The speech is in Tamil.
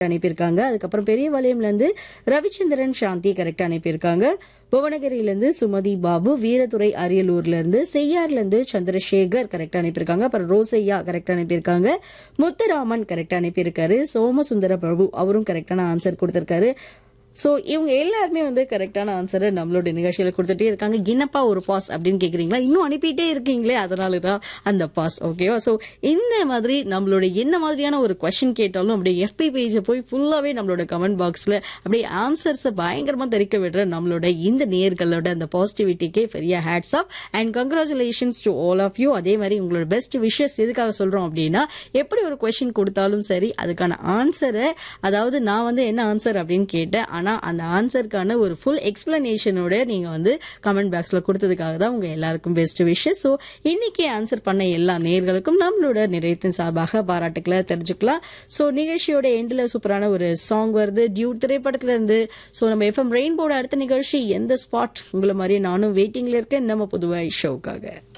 அனுப்பியிருக்காங்க அதுக்கப்புறம் பெரியபாளையம்லேருந்து ரவிச்சந்திரன் சாந்தி கரெக்டாக அனுப்பியிருக்காங்க புவனகிரியிலேருந்து சுமதி பாபு வீரதுரை அரியலூர்லேருந்து செய்யார்லேருந்து சந்திரசேகர் கரெக்டாக அனுப்பியிருக்காங்க அப்புறம் ரோசையா கரெக்டாக அனுப்பியிருக்காங்க முத்துராமன் கரெக்டாக அனுப்பியிருக்காரு சோமசுந்தர பிரபு அவரும் கரெக்டான ஆன்சர் கொடுத்துருக்காரு ஸோ இவங்க எல்லாருமே வந்து கரெக்டான ஆன்சரை நம்மளோட நிகழ்ச்சியில் கொடுத்துட்டே இருக்காங்க என்னப்பா ஒரு பாஸ் அப்படின்னு கேட்குறீங்களா இன்னும் அனுப்பிட்டே இருக்கீங்களே அதனால தான் அந்த பாஸ் ஓகேவா ஸோ இந்த மாதிரி நம்மளோட என்ன மாதிரியான ஒரு கொஷின் கேட்டாலும் அப்படியே எஃபி பேஜை போய் ஃபுல்லாகவே நம்மளோட கமெண்ட் பாக்ஸில் அப்படியே ஆன்சர்ஸை பயங்கரமாக தெரிக்க விடுற நம்மளோட இந்த நேர்களோட அந்த பாசிட்டிவிட்டிக்கே பெரிய hats off and congratulations to all of you அதே மாதிரி உங்களோட பெஸ்ட் விஷஸ் எதுக்காக சொல்கிறோம் அப்படின்னா எப்படி ஒரு கொஷின் கொடுத்தாலும் சரி அதுக்கான ஆன்சரை அதாவது நான் வந்து என்ன ஆன்சர் அப்படின்னு கேட்டேன் ஆனால் அந்த ஆன்சருக்கான ஒரு ஃபுல் எக்ஸ்பிளனேஷனோட நீங்கள் வந்து கமெண்ட் பாக்ஸில் கொடுத்ததுக்காக தான் உங்கள் எல்லாருக்கும் பெஸ்ட் விஷஸ் ஸோ இன்னைக்கு ஆன்சர் பண்ண எல்லா நேர்களுக்கும் நம்மளோட நிறையத்தின் சார்பாக பாராட்டுக்களை தெரிஞ்சுக்கலாம் ஸோ நிகழ்ச்சியோட எண்டில் சூப்பரான ஒரு சாங் வருது டியூட் திரைப்படத்துல இருந்து ஸோ நம்ம எஃப்எம் ரெயின்போட அடுத்த நிகழ்ச்சி எந்த ஸ்பாட் உங்களை மாதிரியே நானும் வெயிட்டிங்ல இருக்கேன் நம்ம புதுவாய் ஷோக்காக